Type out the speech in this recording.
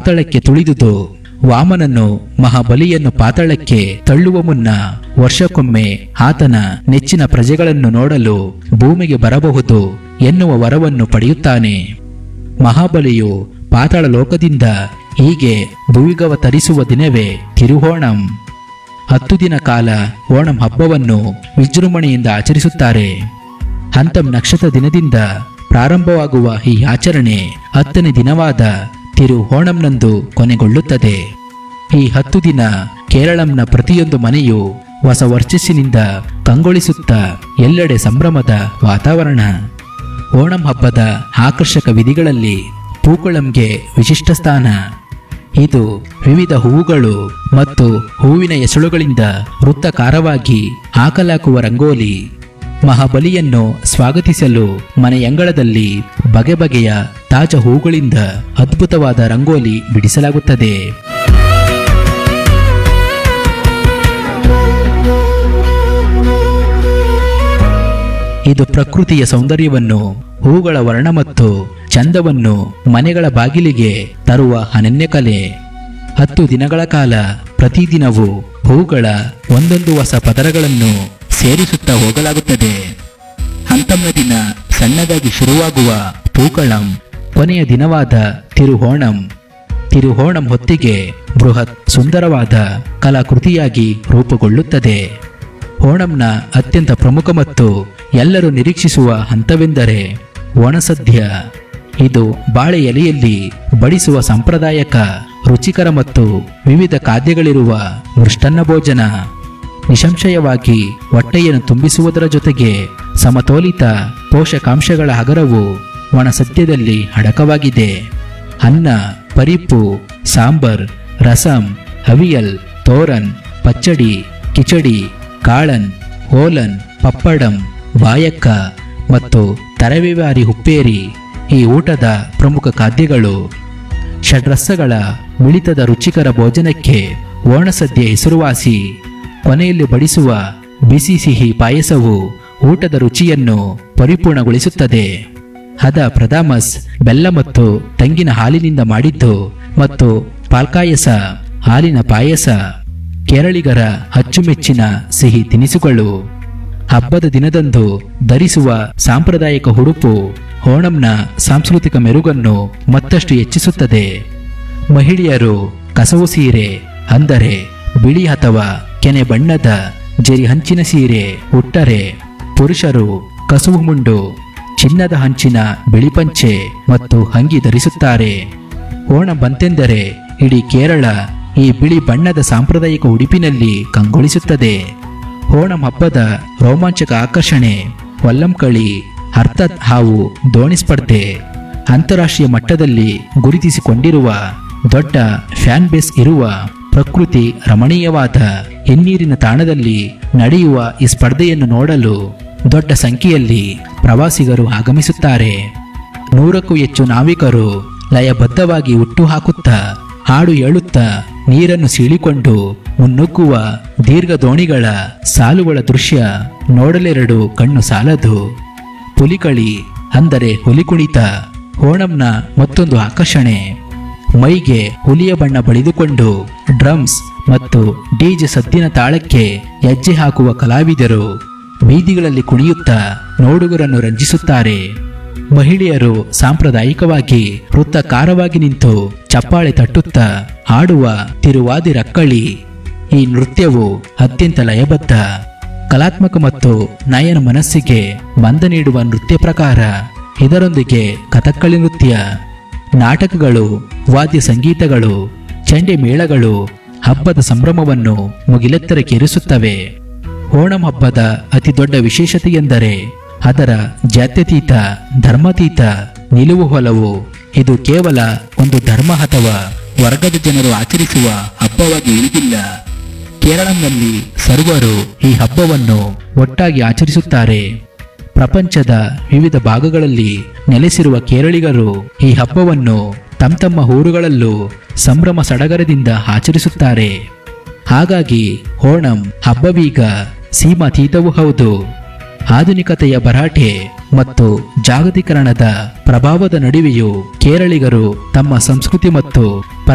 ಪಾತಾಳಕ್ಕೆ ತುಳಿದುದು ವಾಮನನು ಮಹಾಬಲಿಯನ್ನು ಪಾತಾಳಕ್ಕೆ ತಳ್ಳುವ ಮುನ್ನ ವರ್ಷಕ್ಕೊಮ್ಮೆ ಆತನ ನೆಚ್ಚಿನ ಪ್ರಜೆಗಳನ್ನು ನೋಡಲು ಭೂಮಿಗೆ ಬರಬಹುದು ಎನ್ನುವ ವರವನ್ನು ಪಡೆಯುತ್ತಾನೆ ಮಹಾಬಲಿಯು ಪಾತಾಳ ಲೋಕದಿಂದ ಹೀಗೆ ಭುವಿಗವತರಿಸುವ ದಿನವೇ ತಿರುಹೋಣಂ ಹತ್ತು ದಿನ ಕಾಲ ಓಣಂ ಹಬ್ಬವನ್ನು ವಿಜೃಂಭಣೆಯಿಂದ ಆಚರಿಸುತ್ತಾರೆ ಹಂತಂ ನಕ್ಷತ್ರ ದಿನದಿಂದ ಪ್ರಾರಂಭವಾಗುವ ಈ ಆಚರಣೆ ಹತ್ತನೇ ದಿನವಾದ ತಿರು ಓಣಂನಂದು ಕೊನೆಗೊಳ್ಳುತ್ತದೆ ಈ ಹತ್ತು ದಿನ ಕೇರಳಂನ ಪ್ರತಿಯೊಂದು ಮನೆಯು ಹೊಸ ವರ್ಚಸ್ಸಿನಿಂದ ಕಂಗೊಳಿಸುತ್ತಾ ಎಲ್ಲೆಡೆ ಸಂಭ್ರಮದ ವಾತಾವರಣ ಓಣಂ ಹಬ್ಬದ ಆಕರ್ಷಕ ವಿಧಿಗಳಲ್ಲಿ ಪೂಕಳಂಗೆ ವಿಶಿಷ್ಟ ಸ್ಥಾನ ಇದು ವಿವಿಧ ಹೂವುಗಳು ಮತ್ತು ಹೂವಿನ ಎಸಳುಗಳಿಂದ ವೃತ್ತಾಕಾರವಾಗಿ ಹಾಕಲಾಗುವ ರಂಗೋಲಿ ಮಹಾಬಲಿಯನ್ನು ಸ್ವಾಗತಿಸಲು ಮನೆಯಂಗಳದಲ್ಲಿ ಬಗೆ ಬಗೆಯ ತಾಜಾ ಹೂಗಳಿಂದ ಅದ್ಭುತವಾದ ರಂಗೋಲಿ ಬಿಡಿಸಲಾಗುತ್ತದೆ ಇದು ಪ್ರಕೃತಿಯ ಸೌಂದರ್ಯವನ್ನು ಹೂಗಳ ವರ್ಣ ಮತ್ತು ಚಂದವನ್ನು ಮನೆಗಳ ಬಾಗಿಲಿಗೆ ತರುವ ಅನನ್ಯ ಕಲೆ ಹತ್ತು ದಿನಗಳ ಕಾಲ ಪ್ರತಿದಿನವೂ ಹೂಗಳ ಒಂದೊಂದು ಹೊಸ ಪದರಗಳನ್ನು ಸೇರಿಸುತ್ತಾ ಹೋಗಲಾಗುತ್ತದೆ ಹಂತಮ್ನ ದಿನ ಸಣ್ಣದಾಗಿ ಶುರುವಾಗುವ ಪೂಕಳಂ ಕೊನೆಯ ದಿನವಾದ ತಿರುಹೋಣಂ ತಿರುಹೋಣಂ ಹೊತ್ತಿಗೆ ಬೃಹತ್ ಸುಂದರವಾದ ಕಲಾಕೃತಿಯಾಗಿ ರೂಪುಗೊಳ್ಳುತ್ತದೆ ಓಣಂನ ಅತ್ಯಂತ ಪ್ರಮುಖ ಮತ್ತು ಎಲ್ಲರೂ ನಿರೀಕ್ಷಿಸುವ ಹಂತವೆಂದರೆ ಒಣಸದ್ಯ ಇದು ಬಾಳೆ ಎಲೆಯಲ್ಲಿ ಬಡಿಸುವ ಸಾಂಪ್ರದಾಯಕ ರುಚಿಕರ ಮತ್ತು ವಿವಿಧ ಖಾದ್ಯಗಳಿರುವ ಮೃಷ್ಟನ್ನ ಭೋಜನ ನಿಸಂಶಯವಾಗಿ ಹೊಟ್ಟೆಯನ್ನು ತುಂಬಿಸುವುದರ ಜೊತೆಗೆ ಸಮತೋಲಿತ ಪೋಷಕಾಂಶಗಳ ಹಗರವು ಒಣಸದ್ಯದಲ್ಲಿ ಅಡಕವಾಗಿದೆ ಅನ್ನ ಪರಿಪ್ಪು ಸಾಂಬಾರ್ ರಸಂ ಅವಿಯಲ್ ತೋರನ್ ಪಚ್ಚಡಿ ಕಿಚಡಿ ಕಾಳನ್ ಓಲನ್ ಪಪ್ಪಡಂ ಬಾಯಕ್ಕ ಮತ್ತು ತರವಿವಾರಿ ಹುಪ್ಪೇರಿ ಈ ಊಟದ ಪ್ರಮುಖ ಖಾದ್ಯಗಳು ಷಡ್ರಸಗಳ ಮಿಳಿತದ ರುಚಿಕರ ಭೋಜನಕ್ಕೆ ಓಣಸದ್ಯ ಹೆಸರುವಾಸಿ ಕೊನೆಯಲ್ಲಿ ಬಡಿಸುವ ಬಿಸಿ ಸಿಹಿ ಪಾಯಸವು ಊಟದ ರುಚಿಯನ್ನು ಪರಿಪೂರ್ಣಗೊಳಿಸುತ್ತದೆ ಹದ ಪ್ರದಾಮಸ್ ಬೆಲ್ಲ ಮತ್ತು ತಂಗಿನ ಹಾಲಿನಿಂದ ಮಾಡಿದ್ದು ಮತ್ತು ಪಾಲ್ಕಾಯಸ ಹಾಲಿನ ಪಾಯಸ ಕೇರಳಿಗರ ಅಚ್ಚುಮೆಚ್ಚಿನ ಸಿಹಿ ತಿನಿಸುಗಳು ಹಬ್ಬದ ದಿನದಂದು ಧರಿಸುವ ಸಾಂಪ್ರದಾಯಿಕ ಉಡುಪು ಓಣಂನ ಸಾಂಸ್ಕೃತಿಕ ಮೆರುಗನ್ನು ಮತ್ತಷ್ಟು ಹೆಚ್ಚಿಸುತ್ತದೆ ಮಹಿಳೆಯರು ಕಸವು ಸೀರೆ ಅಂದರೆ ಬಿಳಿ ಅಥವಾ ಕೆನೆ ಬಣ್ಣದ ಜರಿ ಹಂಚಿನ ಸೀರೆ ಉಟ್ಟರೆ ಪುರುಷರು ಕಸುವು ಮುಂಡು ಚಿನ್ನದ ಹಂಚಿನ ಬಿಳಿ ಪಂಚೆ ಮತ್ತು ಅಂಗಿ ಧರಿಸುತ್ತಾರೆ ಓಣಂ ಬಂತೆಂದರೆ ಇಡೀ ಕೇರಳ ಈ ಬಿಳಿ ಬಣ್ಣದ ಸಾಂಪ್ರದಾಯಿಕ ಉಡುಪಿನಲ್ಲಿ ಕಂಗೊಳಿಸುತ್ತದೆ ಓಣಂ ಹಬ್ಬದ ರೋಮಾಂಚಕ ಆಕರ್ಷಣೆ ವಲ್ಲಂಕಳಿ ಅರ್ಥಾತ್ ಹಾವು ದೋಣಿ ಸ್ಪರ್ಧೆ ಅಂತಾರಾಷ್ಟ್ರೀಯ ಮಟ್ಟದಲ್ಲಿ ಗುರುತಿಸಿಕೊಂಡಿರುವ ದೊಡ್ಡ ಫ್ಯಾನ್ ಬೇಸ್ ಇರುವ ಪ್ರಕೃತಿ ರಮಣೀಯವಾದ ಹಿನ್ನೀರಿನ ತಾಣದಲ್ಲಿ ನಡೆಯುವ ಈ ಸ್ಪರ್ಧೆಯನ್ನು ನೋಡಲು ದೊಡ್ಡ ಸಂಖ್ಯೆಯಲ್ಲಿ ಪ್ರವಾಸಿಗರು ಆಗಮಿಸುತ್ತಾರೆ ನೂರಕ್ಕೂ ಹೆಚ್ಚು ನಾವಿಕರು ಲಯಬದ್ಧವಾಗಿ ಹುಟ್ಟು ಹಾಕುತ್ತಾ ಹಾಡು ಹೇಳುತ್ತಾ ನೀರನ್ನು ಸೀಳಿಕೊಂಡು ಮುನ್ನುಗ್ಗುವ ದೀರ್ಘ ದೋಣಿಗಳ ಸಾಲುಗಳ ದೃಶ್ಯ ನೋಡಲೆರಡು ಕಣ್ಣು ಸಾಲದು ಪುಲಿಕಳಿ ಅಂದರೆ ಹುಲಿ ಕುಣಿತ ಓಣಂನ ಮತ್ತೊಂದು ಆಕರ್ಷಣೆ ಮೈಗೆ ಹುಲಿಯ ಬಣ್ಣ ಬಳಿದುಕೊಂಡು ಡ್ರಮ್ಸ್ ಮತ್ತು ಡಿಜೆ ಸದ್ದಿನ ತಾಳಕ್ಕೆ ಹೆಜ್ಜೆ ಹಾಕುವ ಕಲಾವಿದರು ಬೀದಿಗಳಲ್ಲಿ ಕುಣಿಯುತ್ತಾ ನೋಡುಗರನ್ನು ರಂಜಿಸುತ್ತಾರೆ ಮಹಿಳೆಯರು ಸಾಂಪ್ರದಾಯಿಕವಾಗಿ ವೃತ್ತಾಕಾರವಾಗಿ ನಿಂತು ಚಪ್ಪಾಳೆ ತಟ್ಟುತ್ತಾ ಹಾಡುವ ತಿರುವಾದಿ ರಕ್ಕಳಿ ಈ ನೃತ್ಯವು ಅತ್ಯಂತ ಲಯಬದ್ಧ ಕಲಾತ್ಮಕ ಮತ್ತು ನಯನ ಮನಸ್ಸಿಗೆ ಬಂದ ನೀಡುವ ನೃತ್ಯ ಪ್ರಕಾರ ಇದರೊಂದಿಗೆ ಕಥಕ್ಕಳಿ ನೃತ್ಯ ನಾಟಕಗಳು ವಾದ್ಯ ಸಂಗೀತಗಳು ಚಂಡೆ ಮೇಳಗಳು ಹಬ್ಬದ ಸಂಭ್ರಮವನ್ನು ಮುಗಿಲೆತ್ತರಕ್ಕೇರಿಸುತ್ತವೆ ಓಣಂ ಹಬ್ಬದ ಅತಿ ದೊಡ್ಡ ವಿಶೇಷತೆ ಎಂದರೆ ಅದರ ಜಾತ್ಯತೀತ ಧರ್ಮಾತೀತ ನಿಲುವು ಹೊಲವು ಇದು ಕೇವಲ ಒಂದು ಧರ್ಮ ಅಥವಾ ವರ್ಗದ ಜನರು ಆಚರಿಸುವ ಹಬ್ಬವಾಗಿ ಉಳಿದಿಲ್ಲ ಕೇರಳಂನಲ್ಲಿ ಸರ್ವರು ಈ ಹಬ್ಬವನ್ನು ಒಟ್ಟಾಗಿ ಆಚರಿಸುತ್ತಾರೆ ಪ್ರಪಂಚದ ವಿವಿಧ ಭಾಗಗಳಲ್ಲಿ ನೆಲೆಸಿರುವ ಕೇರಳಿಗರು ಈ ಹಬ್ಬವನ್ನು ತಮ್ಮ ತಮ್ಮ ಊರುಗಳಲ್ಲೂ ಸಂಭ್ರಮ ಸಡಗರದಿಂದ ಆಚರಿಸುತ್ತಾರೆ ಹಾಗಾಗಿ ಓಣಂ ಹಬ್ಬವೀಗ ಸೀಮಾತೀತವೂ ಹೌದು ಆಧುನಿಕತೆಯ ಭರಾಟೆ ಮತ್ತು ಜಾಗತೀಕರಣದ ಪ್ರಭಾವದ ನಡುವೆಯೂ ಕೇರಳಿಗರು ತಮ್ಮ ಸಂಸ್ಕೃತಿ ಮತ್ತು